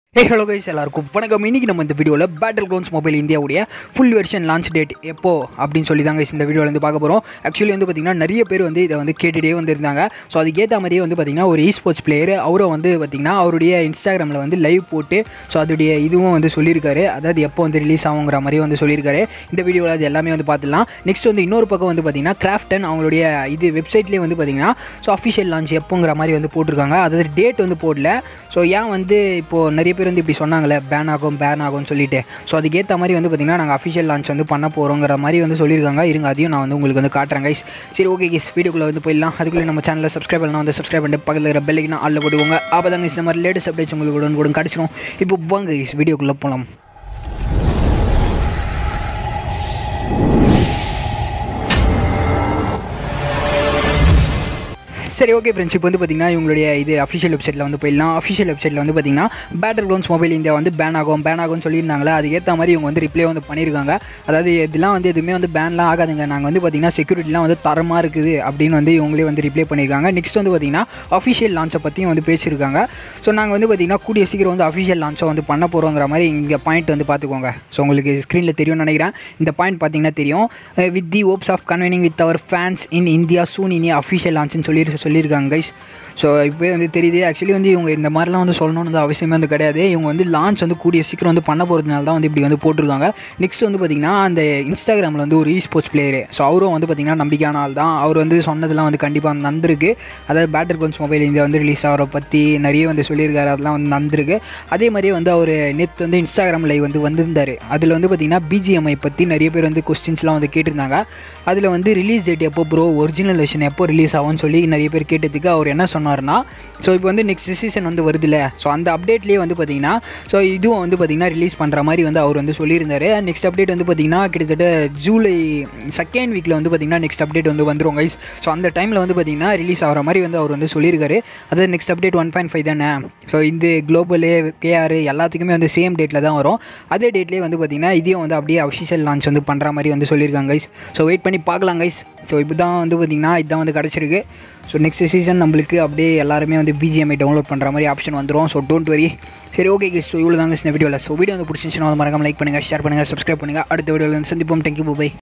hey hello guys எல்லாருக்கும் வணக்கம் இன்னைக்கு நம்ம இந்த வீடியோவில் பேட்டில் கிரவுண்ட்ஸ் மொபைல் இந்தியாவுடைய ஃபுல் வெர்ஷன் லான்ச் டேட் எப்போ அப்படின்னு சொல்லி தாங்க இந்த வீடியோவில் வந்து பார்க்க போகிறோம் ஆக்சுவலி வந்து பார்த்திங்கன்னா நிறைய பேர் வந்து இதை வந்து கேட்டுகிட்டே வந்திருந்தாங்க ஸோ அதுக்கேற்ற மாதிரியே வந்து பார்த்திங்கன்னா ஒரு இ ஸ்போர்ட்ஸ் பிளேயர் அவரும் வந்து பார்த்திங்கன்னா அவருடைய இன்ஸ்டாகிராமில் வந்து லைவ் போட்டு ஸோ அதோடைய இதுவும் வந்து சொல்லியிருக்காரு அதாவது எப்போ வந்து ரிலீஸ் ஆகுங்கிற மாதிரி வந்து சொல்லியிருக்காரு இந்த வீடியோவில் அது எல்லாமே வந்து பார்த்துலாம் நெக்ஸ்ட் வந்து இன்னொரு பக்கம் வந்து பார்த்திங்கன்னா கிராஃப்டன் அவங்களுடைய இது வெப்சைட்லேயே வந்து பார்த்திங்கன்னா ஸோ அஃபிஷியல் லான்ச் எப்போங்கிற மாதிரி வந்து போட்டிருக்காங்க அதாவது டேட் வந்து போடல ஸோ ஏன் வந்து இப்போது நிறைய பேர் வந்து இப்படி சொன்னாங்களே பேன் ஆகும் பேன் ஆகும்னு சொல்லிட்டு ஸோ அதுக்கேற்ற மாதிரி வந்து பார்த்திங்கன்னா நாங்கள் அஃபிஷியல் லான்ச் வந்து பண்ண போகிறோங்கிற மாதிரி வந்து சொல்லியிருக்காங்க இருங்க அதையும் நான் வந்து உங்களுக்கு வந்து காட்டுறேன் கைஸ் சரி ஓகே கைஸ் வீடியோக்குள்ளே வந்து போயிடலாம் அதுக்குள்ளே நம்ம சேனலில் சப்ஸ்கிரைப் பண்ணலாம் வந்து சப்ஸ்கிரைப் பண்ணிட்டு பக்கத்தில் இருக்கிற பெல்லைக்கு ஆளில் போட்டுக்கோங்க அப்போ தாங்க இந்த மாதிரி லேட்டஸ்ட் அப்டேட்ஸ் உங்களுக்கு உடனே கூட கிடச்சிரும் இப்போ வாங்க கைஸ் வீடியோக்குள்ளே போகலாம் சரி ஓகே ஃப்ரெண்ட்ஸ் இப்போ வந்து பார்த்திங்கன்னா இவங்களுடைய இது அஃபிஷியல் வெப்சைட்டில் வந்து போயிடலாம் அஃபிஷியல் வெப்சைட்டில் வந்து பார்த்திங்கன்னா பேட்டர் கிரவுண்ட்ஸ் மொபைல் இந்தியா வந்து பேன் ஆகும் பேன் ஆகும்னு சொல்லியிருந்தாங்களா அதுக்கேற்ற மாதிரி இவங்க வந்து ரிப்ளை வந்து பண்ணியிருக்காங்க அதாவது இதெல்லாம் வந்து எதுவுமே வந்து பேன்லாம் ஆகாதுங்க நாங்கள் வந்து பார்த்திங்கன்னா செக்யூரிட்டிலாம் வந்து தரமாக இருக்குது அப்படின்னு வந்து இவங்களே வந்து ரிப்ளை பண்ணியிருக்காங்க நெக்ஸ்ட் வந்து பார்த்திங்கன்னா அஃபிஷியல் லான்ச்சை பற்றியும் வந்து பேசியிருக்காங்க ஸோ நாங்கள் வந்து பார்த்திங்கன்னா கூடிய சீக்கிரம் வந்து அஃபிஷியல் லான்ச்சை வந்து பண்ண போகிறோங்கிற மாதிரி இங்கே பாயிண்ட் வந்து பார்த்துக்கோங்க ஸோ உங்களுக்கு ஸ்க்ரீனில் தெரியும்னு நினைக்கிறேன் இந்த பாயிண்ட் பார்த்தீங்கன்னா தெரியும் with the hopes of convening with our fans in India soon இனி அஃபிஷியல் லான்ச்னு சொல்லி சொல்லியிருக்காங்க கைஸ் ஸோ இப்போயே வந்து தெரியுது ஆக்சுவலி வந்து இவங்க இந்த மாதிரிலாம் வந்து சொல்லணும்னு வந்து அவசியமே வந்து கிடையாது இவங்க வந்து லான்ச் வந்து கூடிய சீக்கிரம் வந்து பண்ண போகிறதுனால தான் வந்து இப்படி வந்து போட்டிருக்காங்க நெக்ஸ்ட் வந்து பார்த்திங்கன்னா அந்த இன்ஸ்டாகிராமில் வந்து ஒரு இ ஸ்போர்ட்ஸ் பிளேயரு ஸோ அவரும் வந்து பார்த்திங்கன்னா நம்பிக்கையான ஆள் தான் அவர் வந்து சொன்னதெல்லாம் வந்து கண்டிப்பாக நடந்திருக்கு அதாவது பேட்டர் கோன்ஸ் மொபைல் இந்தியா வந்து ரிலீஸ் ஆகிற பற்றி நிறைய வந்து சொல்லியிருக்காரு அதெல்லாம் வந்து நடந்திருக்கு அதே மாதிரியே வந்து அவர் நேற்று வந்து இன்ஸ்டாகிராம் லைவ் வந்து வந்திருந்தார் அதில் வந்து பார்த்திங்கன்னா பிஜிஎம்ஐ பற்றி நிறைய பேர் வந்து கொஸ்டின்ஸ்லாம் வந்து கேட்டிருந்தாங்க அதில் வந்து ரிலீஸ் டேட் எப்போ ப்ரோ ஒரிஜினல் வெர்ஷன் எப்போ ரிலீஸ் ஆகும்னு சொல்லி நிறைய பேர் கேட்டதுக்கு அவர் என்ன சொன்னார்னா ஸோ இப்போ வந்து நெக்ஸ்ட் சீசன் வந்து வருதுல்ல ஸோ அந்த அப்டேட்லேயே வந்து பார்த்திங்கன்னா ஸோ இதுவும் வந்து பார்த்திங்கன்னா ரிலீஸ் பண்ணுற மாதிரி வந்து அவர் வந்து சொல்லியிருந்தார் நெக்ஸ்ட் அப்டேட் வந்து பார்த்திங்கன்னா கிட்டத்தட்ட ஜூலை செகண்ட் வீக்கில் வந்து பார்த்திங்கன்னா நெக்ஸ்ட் அப்டேட் வந்து வந்துடும் கைஸ் ஸோ அந்த டைமில் வந்து பார்த்திங்கன்னா ரிலீஸ் ஆகிற மாதிரி வந்து அவர் வந்து சொல்லியிருக்காரு அதாவது next update one point five தானே ஸோ இந்த குளோபலு கேஆர் எல்லாத்துக்குமே வந்து சேம் டேட்டில் தான் வரும் அதே டேட்லேயே வந்து பார்த்திங்கன்னா இதையும் வந்து அப்படியே அஃபிஷியல் லான்ச் வந்து பண்ணுற மாதிரி வந்து சொல்லியிருக்காங்க கைஸ் ஸோ வெயிட் பண்ணி பார்க்கலாம் கைஸ் ஸோ இப்போ தான் வந்து பார்த்திங்கன்னா இதுதான் வந்து கிடச்சிருக்கு ஸோ நெக்ஸ்ட் சீசன் நம்மளுக்கு அப்படியே எல்லாருமே வந்து பிஜிஎம்ஐ டவுன்லோட் பண்ணுற மாதிரி ஆப்ஷன் வந்துடும் ஸோ டோன்ட் வரி சரி ஓகே கைஸ் ஸோ இவ்வளோ தாங்க இந்த வீடியோவில் ஸோ வீடியோ வந்து பிடிச்சிருந்துச்சுன்னா மறக்காம லைக் பண்ணுங்கள் ஷேர் பண்ணுங்கள் சப்ஸ்கிரைப் பண்ணுங்கள் அடுத்த வீடியோவில் சந்திப்போம் தேங்க்யூ பை